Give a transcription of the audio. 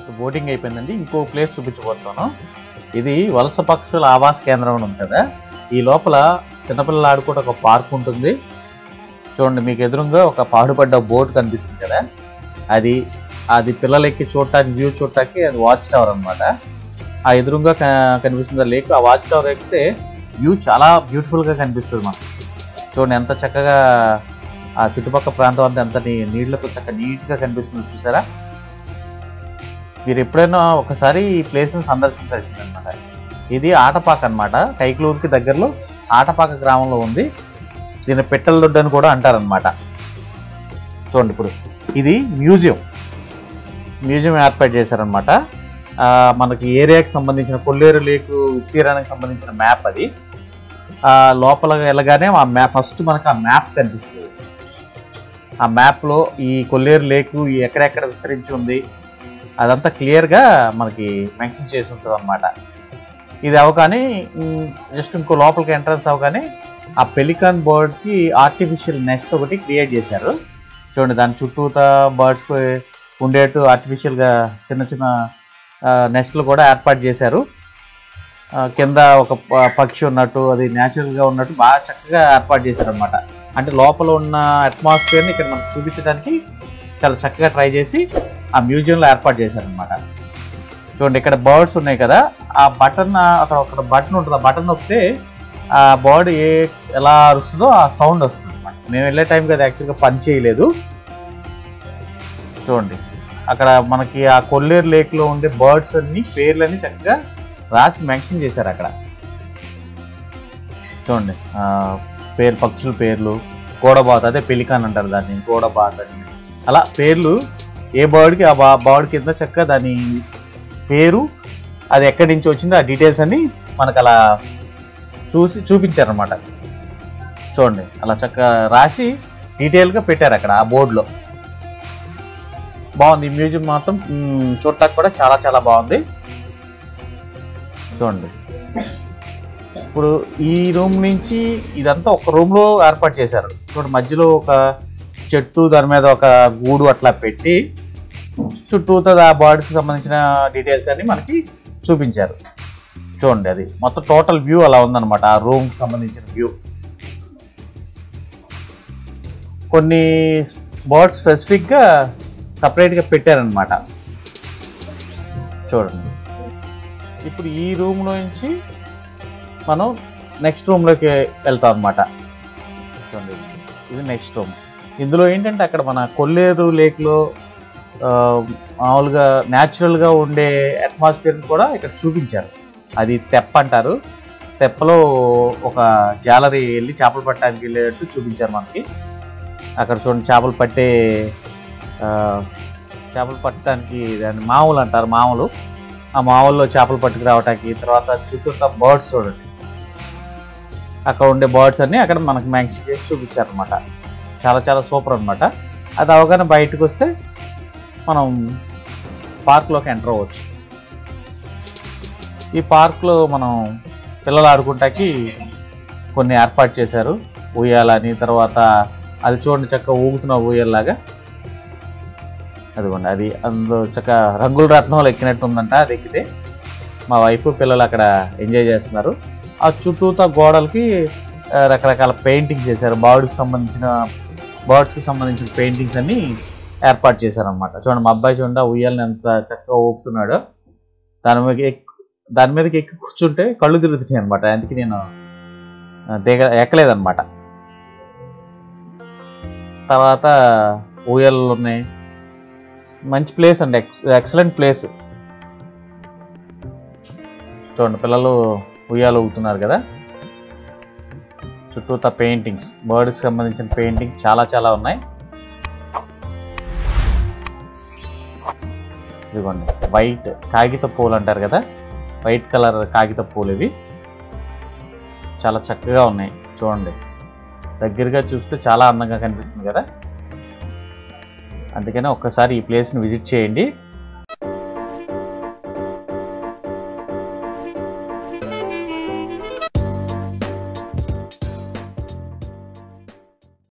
boating అయిపోయిందండి ఇంకో place చూపించబోతున్నాను ఇది వలస పక్షుల ఆవాస కేంద్రం అని ఉంది కదా ఈ లోపల చిన్నపిల్లలు ఆడుకుంటే ఒక పార్క్ ఉంటుంది చూడండి మీకు ఎదురుగా ఒక పాడుపడ్డ బోట్ కనిపిస్తుంది కదా అది అది పిల్లలు ఎక్కి చూడటానికి వ్యూ చూడటానికి అది వాచ్ టవర్ అన్నమాట ఆ ఎదురుగా క- కనిపిస్తుంది లేక్ ఆ వాచ్ టవర్ ఎక్కితే వ్యూ చాలా బ్యూటిఫుల్ గా కనిపిస్తుంది మనకు చూడండి ఎంత చక్కగా ఆ చుట్టుపక్కల ప్రాంతం అంతా ఎంత నీ- నీళ్లతో చక్కగా నీట్ గా కనిపిస్తుంది చూసారా మీరు ఎప్పుడైనా ఒకసారి ఈ ప్లేస్ ను సందర్శించాల్సింది అనమాట ఇది ఆటపాక అన్నమాట కైకలూరుకి దగ్గరలో ఆటపాక గ్రామంలో ఉంది దీన్ని పెట్టెల దొడ్డు అని కూడా అంటారనమాట చూడండి ఇప్పుడు ఇది మ్యూజియం మ్యూజియం ఏర్పాటు చేశారనమాట ఆ, మనకి ఏరియాకి సంబంధించిన కొల్లేరు లేకు విస్తీర్ణానికి సంబంధించిన మ్యాప్ అది ఆ, లోపల వెళ్ళగానే ఆ మ్యాప్ ఫస్ట్ మనకు ఆ మ్యాప్ కనిపిస్తుంది ఆ మ్యాప్లో ఈ కొల్లేరు లేకు ఈ ఎక్కడెక్కడ విస్తరించి ఉంది అదంతా క్లియర్గా మనకి మెన్షన్ చేసి ఉంటుంది అనమాట ఇది అవగానే జస్ట్ ఇంకో లోపలికి ఎంట్రన్స్ అవగానే ఆ పెలికాన్ బర్డ్కి ఆర్టిఫిషియల్ నెస్ట్ ఒకటి క్రియేట్ చేశారు చూడండి దాని చుట్టూతా బర్డ్స్ ఉండేట్టు ఆర్టిఫిషియల్గా చిన్న చిన్న నెస్ట్లు కూడా ఏర్పాటు చేశారు ఆ, కింద ఒక ప- పక్షి ఉన్నట్టు అది న్యాచురల్గా ఉన్నట్టు బాగా చక్కగా ఏర్పాటు చేశారు అనమాట అంటే లోపల ఉన్న అట్మాస్ఫియర్ని ఇక్కడ మనకు చూపించడానికి చాలా చక్కగా ట్రై చేసి ఆ మ్యూజియంలో ఏర్పాటు చేశారనమాట చూడండి ఇక్కడ బర్డ్స్ ఉన్నాయి కదా ఆ బటన్ అక్కడ ఒక బటన్ ఉంటుంది ఆ బటన్ నొక్కితే ఆ బర్డ్ ఏ ఎలా అరుస్తుందో ఆ సౌండ్ వస్తుంది అనమాట మేము వెళ్ళే టైంకి అది యాక్చువల్గా పని చేయలేదు చూడండి అక్కడ మనకి ఆ కొల్లేరు లేక్లో ఉండే బర్డ్స్ అన్ని పేర్లన్నీ చక్కగా రాసి మెన్షన్ చేశారు అక్కడ చూడండి ఆ, పేరు పక్షుల పేర్లు గోడబాత్ అదే పెలికాన్ అంటారు దాన్ని గోడబాత్ అని అలా పేర్లు ఏ బర్డ్కి ఆ బర్డ్ కింద చక్కగా దాని పేరు అది ఎక్కడి నుంచి వచ్చిందో ఆ డీటెయిల్స్ అన్ని మనకు అలా చూసి చూపించారనమాట చూడండి అలా చక్కగా రాసి డీటెయిల్గా పెట్టారు అక్కడ ఆ బోర్డులో బాగుంది ఈ మ్యూజియం మాత్రం మ్, చూడటానికి కూడా చాలా చాలా బాగుంది చూడండి ఇప్పుడు ఈ రూమ్ నుంచి ఇదంతా ఒక రూమ్ లో ఏర్పాటు చేశారు చూడండి మధ్యలో ఒక చెట్టు దాని మీద ఒక గూడు అట్లా పెట్టి చుట్టూతో ఆ బర్డ్స్ కి సంబంధించిన డీటెయిల్స్ అన్ని మనకి చూపించారు చూడండి అది మొత్తం టోటల్ వ్యూ అలా ఉందన్నమాట ఆ రూమ్ కి సంబంధించిన వ్యూ కొన్ని బర్డ్స్ స్పెసిఫిక్ గా సపరేట్ గా పెట్టారనమాట చూడండి ఇప్పుడు ఈ రూమ్ నుంచి మనం నెక్స్ట్ రూమ్లోకి వెళ్తాం అనమాట చూడండి ఇది నెక్స్ట్ రూమ్ ఇందులో ఏంటంటే అక్కడ మన కొల్లేరు లేక్లో ఆ, మామూలుగా న్యాచురల్గా ఉండే అట్మాస్ఫియర్ కూడా ఇక్కడ చూపించారు అది తెప్ప అంటారు తెప్పలో ఒక జాలరీ వెళ్ళి చేపలు పట్టడానికి వెళ్ళేటట్టు చూపించారు మనకి అక్కడ చూడండి చేపలు పట్టే ఆ, చేపలు పట్టడానికి దాన్ని మామూలు అంటారు మామూలు ఆ మామూల్లో చేపలు పట్టుకు రావటానికి తర్వాత చుట్టూ బర్డ్స్ చూడండి అక్కడ ఉండే బర్డ్స్ అన్ని అక్కడ మనకు మెన్షన్ చేసి చూపించారు అనమాట చాలా చాలా సూపర్ అన్నమాట అది అవగానే బయటకు వస్తే మనం పార్క్లోకి ఎంటర్ అవ్వచ్చు ఈ పార్క్లో మనం పిల్లలు ఆడుకుంటాకి కొన్ని ఏర్పాటు చేశారు ఉయ్యాలని తర్వాత అది చూడండి చక్కగా ఊగుతున్న ఊయల్లాగా అదిగోండి అది అందులో చక్క రంగుల రత్నంలో ఎక్కినట్టు ఉందంట అది ఎక్కితే మా వైఫ్ పిల్లలు అక్కడ ఎంజాయ్ చేస్తున్నారు ఆ చుట్టూతా గోడలకి ఆ, రకరకాల పెయింటింగ్స్ చేశారు బర్డ్కి సంబంధించిన బర్డ్స్కి సంబంధించిన పెయింటింగ్స్ అన్ని ఏర్పాటు చేశారనమాట చూడండి మా అబ్బాయి చూడండి ఆ ఉయ్యాలని ఎంత చక్కగా ఊపుతున్నాడో దాని మీద ఎక్- దాని మీదకి ఎక్కి కూర్చుంటే కళ్ళు తిరుగుతున్నాయి అనమాట అందుకే నేను ఆ, దిగ ఎక్కలేదన్నమాట తర్వాత ఊయలు ఉన్నాయి మంచి ప్లేస్ అండి ఎక్స్ ఎక్సలెంట్ ప్లేస్ చూడండి పిల్లలు ఉయ్యాలు ఊగుతున్నారు కదా చుట్టూతా పెయింటింగ్స్ బర్డ్స్ సంబంధించిన పెయింటింగ్స్ చాలా చాలా ఉన్నాయి ఇదిగోండి వైట్ కాగిత పూలు అంటారు కదా వైట్ కలర్ కాగిత పూలు ఇవి చాలా చక్కగా ఉన్నాయి చూడండి దగ్గరగా చూస్తే చాలా అందంగా కనిపిస్తుంది కదా అందుకని ఒక్కసారి ఈ ప్లేస్ని విజిట్ చేయండి